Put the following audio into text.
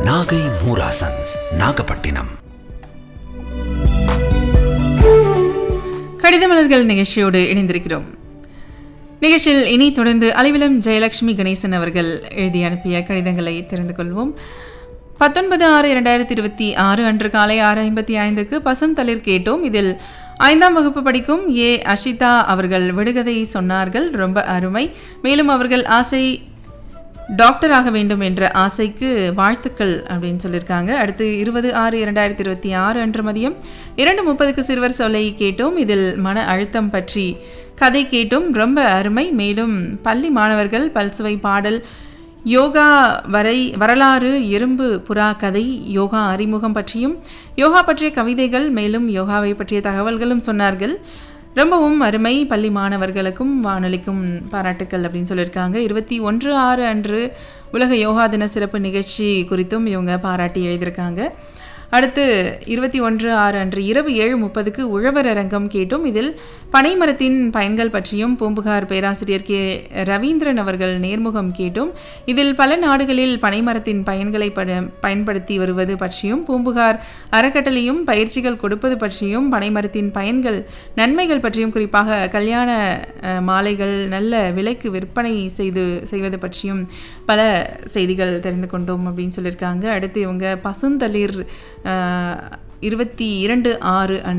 நாகை மூராசன்ஸ் நாகப்பட்டினம் கடிதமலர்கள் நிகழ்ச்சியோடு இணைந்திருக்கிறோம் நிகழ்ச்சியில் இனி தொடர்ந்து அலைவிலம் ஜெயலட்சுமி கணேசன் அவர்கள் எழுதி அனுப்பிய கடிதங்களை தெரிந்து கொள்வோம் பத்தொன்பது ஆறு இரண்டாயிரத்தி இருபத்தி ஆறு அன்று காலை ஆறு ஐம்பத்தி ஐந்துக்கு பசந்தளிர் கேட்டோம் இதில் ஐந்தாம் வகுப்பு படிக்கும் ஏ அஷிதா அவர்கள் விடுகதை சொன்னார்கள் ரொம்ப அருமை மேலும் அவர்கள் ஆசை டாக்டர் ஆக வேண்டும் என்ற ஆசைக்கு வாழ்த்துக்கள் அப்படின்னு சொல்லியிருக்காங்க அடுத்து இருபது ஆறு இரண்டாயிரத்தி இருபத்தி ஆறு அன்று மதியம் இரண்டு முப்பதுக்கு சிறுவர் சொல்லை கேட்டோம் இதில் மன அழுத்தம் பற்றி கதை கேட்டோம் ரொம்ப அருமை மேலும் பள்ளி மாணவர்கள் பல்சுவை பாடல் யோகா வரை வரலாறு எறும்பு புறா கதை யோகா அறிமுகம் பற்றியும் யோகா பற்றிய கவிதைகள் மேலும் யோகாவை பற்றிய தகவல்களும் சொன்னார்கள் ரொம்பவும் அருமை பள்ளி மாணவர்களுக்கும் வானொலிக்கும் பாராட்டுக்கள் அப்படின்னு சொல்லியிருக்காங்க இருபத்தி ஒன்று ஆறு அன்று உலக யோகா தின சிறப்பு நிகழ்ச்சி குறித்தும் இவங்க பாராட்டி எழுதியிருக்காங்க அடுத்து இருபத்தி ஒன்று ஆறு அன்று இரவு ஏழு முப்பதுக்கு உழவர் அரங்கம் கேட்டோம் இதில் பனைமரத்தின் பயன்கள் பற்றியும் பூம்புகார் பேராசிரியர் கே ரவீந்திரன் அவர்கள் நேர்முகம் கேட்டோம் இதில் பல நாடுகளில் பனைமரத்தின் பயன்களை பட பயன்படுத்தி வருவது பற்றியும் பூம்புகார் அறக்கட்டளையும் பயிற்சிகள் கொடுப்பது பற்றியும் பனைமரத்தின் பயன்கள் நன்மைகள் பற்றியும் குறிப்பாக கல்யாண அஹ், மாலைகள் நல்ல விலைக்கு விற்பனை செய்து செய்வது பற்றியும் பல செய்திகள் தெரிந்து கொண்டோம் அப்படின்னு சொல்லியிருக்காங்க அடுத்து இவங்க பசுந்தளிர் அஹ், இருபத்தி இரண்டு ஆறு அன்று